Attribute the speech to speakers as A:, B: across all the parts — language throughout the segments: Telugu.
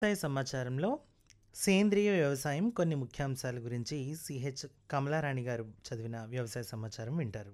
A: వ్యవసాయ సమాచారంలో సేంద్రియ వ్యవసాయం కొన్ని ముఖ్యాంశాల గురించి సిహెచ్ కమలారాణి గారు చదివిన వ్యవసాయ సమాచారం వింటారు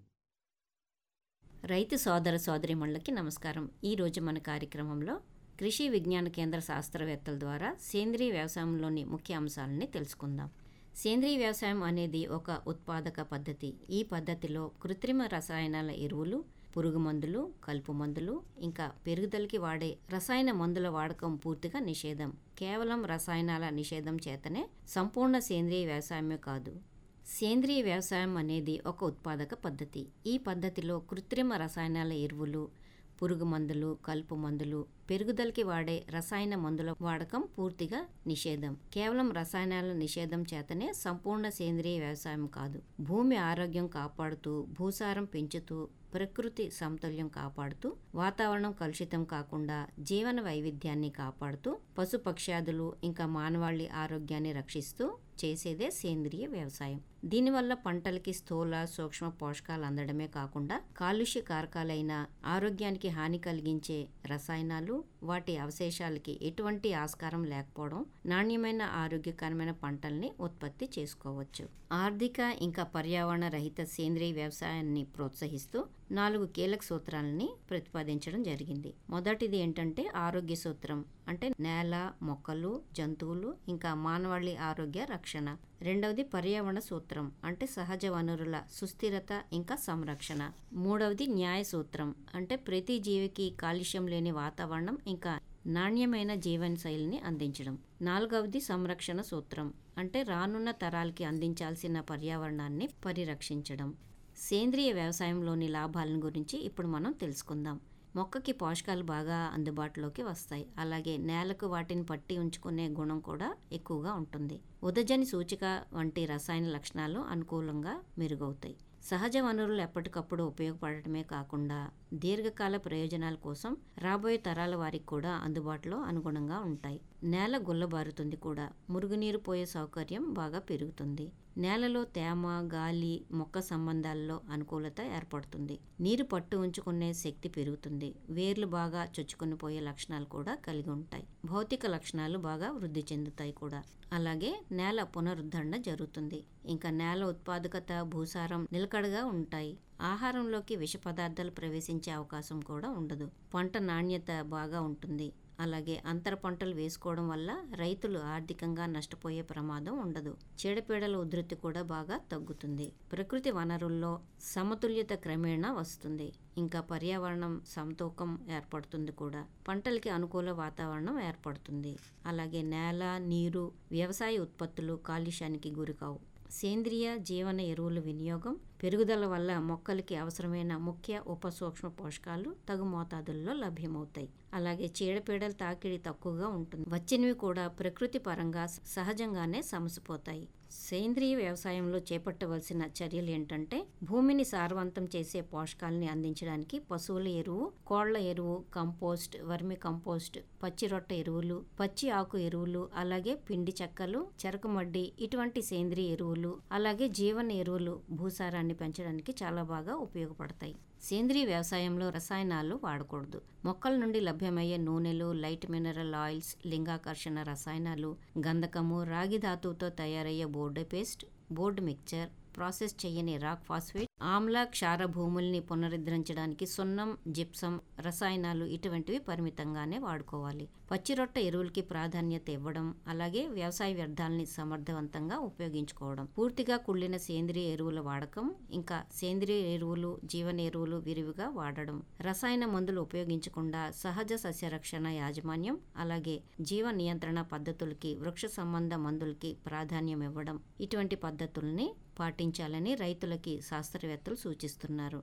B: రైతు సోదర సోదరిమణులకి నమస్కారం ఈరోజు మన కార్యక్రమంలో కృషి విజ్ఞాన కేంద్ర శాస్త్రవేత్తల ద్వారా సేంద్రీయ వ్యవసాయంలోని ముఖ్య అంశాలని తెలుసుకుందాం సేంద్రీయ వ్యవసాయం అనేది ఒక ఉత్పాదక పద్ధతి ఈ పద్ధతిలో కృత్రిమ రసాయనాల ఎరువులు పురుగు మందులు కలుపు మందులు ఇంకా పెరుగుదలకి వాడే రసాయన మందుల వాడకం పూర్తిగా నిషేధం కేవలం రసాయనాల నిషేధం చేతనే సంపూర్ణ సేంద్రీయ వ్యవసాయమే కాదు సేంద్రీయ వ్యవసాయం అనేది ఒక ఉత్పాదక పద్ధతి ఈ పద్ధతిలో కృత్రిమ రసాయనాల ఎరువులు పురుగు మందులు కలుపు మందులు పెరుగుదలకి వాడే రసాయన మందుల వాడకం పూర్తిగా నిషేధం కేవలం రసాయనాల నిషేధం చేతనే సంపూర్ణ సేంద్రీయ వ్యవసాయం కాదు భూమి ఆరోగ్యం కాపాడుతూ భూసారం పెంచుతూ ప్రకృతి సమతుల్యం కాపాడుతూ వాతావరణం కలుషితం కాకుండా జీవన వైవిధ్యాన్ని కాపాడుతూ పశుపక్ష్యాదులు ఇంకా మానవాళి ఆరోగ్యాన్ని రక్షిస్తూ చేసేదే సేంద్రియ వ్యవసాయం దీనివల్ల పంటలకి స్థూల సూక్ష్మ పోషకాలు అందడమే కాకుండా కాలుష్య కారకాలైన ఆరోగ్యానికి హాని కలిగించే రసాయనాలు వాటి అవశేషాలకి ఎటువంటి ఆస్కారం లేకపోవడం నాణ్యమైన ఆరోగ్యకరమైన పంటల్ని ఉత్పత్తి చేసుకోవచ్చు ఆర్థిక ఇంకా పర్యావరణ రహిత సేంద్రియ వ్యవసాయాన్ని ప్రోత్సహిస్తూ నాలుగు కీలక సూత్రాలని ప్రతిపాదించడం జరిగింది మొదటిది ఏంటంటే ఆరోగ్య సూత్రం అంటే నేల మొక్కలు జంతువులు ఇంకా మానవాళి ఆరోగ్య రక్షణ రెండవది పర్యావరణ సూత్రం అంటే సహజ వనరుల సుస్థిరత ఇంకా సంరక్షణ మూడవది న్యాయ సూత్రం అంటే ప్రతి జీవికి కాలుష్యం లేని వాతావరణం ఇంకా నాణ్యమైన జీవన శైలిని అందించడం నాలుగవది సంరక్షణ సూత్రం అంటే రానున్న తరాలకి అందించాల్సిన పర్యావరణాన్ని పరిరక్షించడం సేంద్రియ వ్యవసాయంలోని లాభాలను గురించి ఇప్పుడు మనం తెలుసుకుందాం మొక్కకి పోషకాలు బాగా అందుబాటులోకి వస్తాయి అలాగే నేలకు వాటిని పట్టి ఉంచుకునే గుణం కూడా ఎక్కువగా ఉంటుంది ఉదజని సూచిక వంటి రసాయన లక్షణాలు అనుకూలంగా మెరుగవుతాయి సహజ వనరులు ఎప్పటికప్పుడు ఉపయోగపడటమే కాకుండా దీర్ఘకాల ప్రయోజనాల కోసం రాబోయే తరాల వారికి కూడా అందుబాటులో అనుగుణంగా ఉంటాయి నేల గుల్లబారుతుంది కూడా మురుగునీరు పోయే సౌకర్యం బాగా పెరుగుతుంది నేలలో తేమ గాలి మొక్క సంబంధాల్లో అనుకూలత ఏర్పడుతుంది నీరు పట్టు ఉంచుకునే శక్తి పెరుగుతుంది వేర్లు బాగా చొచ్చుకుని పోయే లక్షణాలు కూడా కలిగి ఉంటాయి భౌతిక లక్షణాలు బాగా వృద్ధి చెందుతాయి కూడా అలాగే నేల పునరుద్ధరణ జరుగుతుంది ఇంకా నేల ఉత్పాదకత భూసారం నిలకడగా ఉంటాయి ఆహారంలోకి విష పదార్థాలు ప్రవేశించే అవకాశం కూడా ఉండదు పంట నాణ్యత బాగా ఉంటుంది అలాగే అంతర పంటలు వేసుకోవడం వల్ల రైతులు ఆర్థికంగా నష్టపోయే ప్రమాదం ఉండదు చీడపీడల ఉధృతి కూడా బాగా తగ్గుతుంది ప్రకృతి వనరుల్లో సమతుల్యత క్రమేణా వస్తుంది ఇంకా పర్యావరణం సమతూకం ఏర్పడుతుంది కూడా పంటలకి అనుకూల వాతావరణం ఏర్పడుతుంది అలాగే నేల నీరు వ్యవసాయ ఉత్పత్తులు కాలుష్యానికి గురికావు సేంద్రియ జీవన ఎరువుల వినియోగం పెరుగుదల వల్ల మొక్కలకి అవసరమైన ముఖ్య ఉప సూక్ష్మ పోషకాలు తగు మోతాదుల్లో లభ్యమవుతాయి అలాగే చీడపీడల తాకిడి తక్కువగా ఉంటుంది వచ్చినవి కూడా ప్రకృతి పరంగా సహజంగానే సమసిపోతాయి సేంద్రియ వ్యవసాయంలో చేపట్టవలసిన చర్యలు ఏంటంటే భూమిని సారవంతం చేసే పోషకాలని అందించడానికి పశువుల ఎరువు కోళ్ల ఎరువు కంపోస్ట్ వర్మి కంపోస్ట్ పచ్చి రొట్ట ఎరువులు పచ్చి ఆకు ఎరువులు అలాగే పిండి చెక్కలు చెరకు మడ్డి ఇటువంటి సేంద్రియ ఎరువులు అలాగే జీవన ఎరువులు భూసారాన్ని పెంచడానికి చాలా బాగా ఉపయోగపడతాయి సేంద్రీయ వ్యవసాయంలో రసాయనాలు వాడకూడదు మొక్కల నుండి లభ్యమయ్యే నూనెలు లైట్ మినరల్ ఆయిల్స్ లింగాకర్షణ రసాయనాలు గంధకము రాగి ధాతువుతో తయారయ్యే Bordeaux paste Bordeaux mixture process చేయని రాక్ ఫాస్ఫేట్ ఆమ్ల క్షార భూముల్ని పునరుద్ధరించడానికి సున్నం జిప్సం రసాయనాలు ఇటువంటివి పరిమితంగానే వాడుకోవాలి పచ్చిరొట్ట ఎరువులకి ప్రాధాన్యత ఇవ్వడం అలాగే వ్యవసాయ వ్యర్థాలని సమర్థవంతంగా ఉపయోగించుకోవడం పూర్తిగా కుళ్ళిన సేంద్రియ ఎరువుల వాడకం ఇంకా సేంద్రియ ఎరువులు జీవన ఎరువులు విరివిగా వాడడం రసాయన మందులు ఉపయోగించకుండా సహజ సస్యరక్షణ యాజమాన్యం అలాగే జీవ నియంత్రణ పద్ధతులకి వృక్ష సంబంధ మందులకి ప్రాధాన్యం ఇవ్వడం ఇటువంటి పద్ధతుల్ని పాటించాలని రైతులకి శాస్త్రవేత్తలు సూచిస్తున్నారు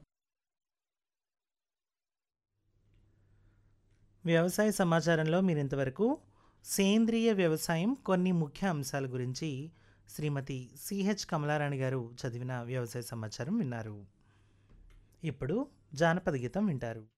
A: వ్యవసాయ సమాచారంలో మీరు ఇంతవరకు సేంద్రియ వ్యవసాయం కొన్ని ముఖ్య అంశాల గురించి శ్రీమతి సిహెచ్ కమలారాణి గారు చదివిన వ్యవసాయ సమాచారం విన్నారు ఇప్పుడు జానపద గీతం వింటారు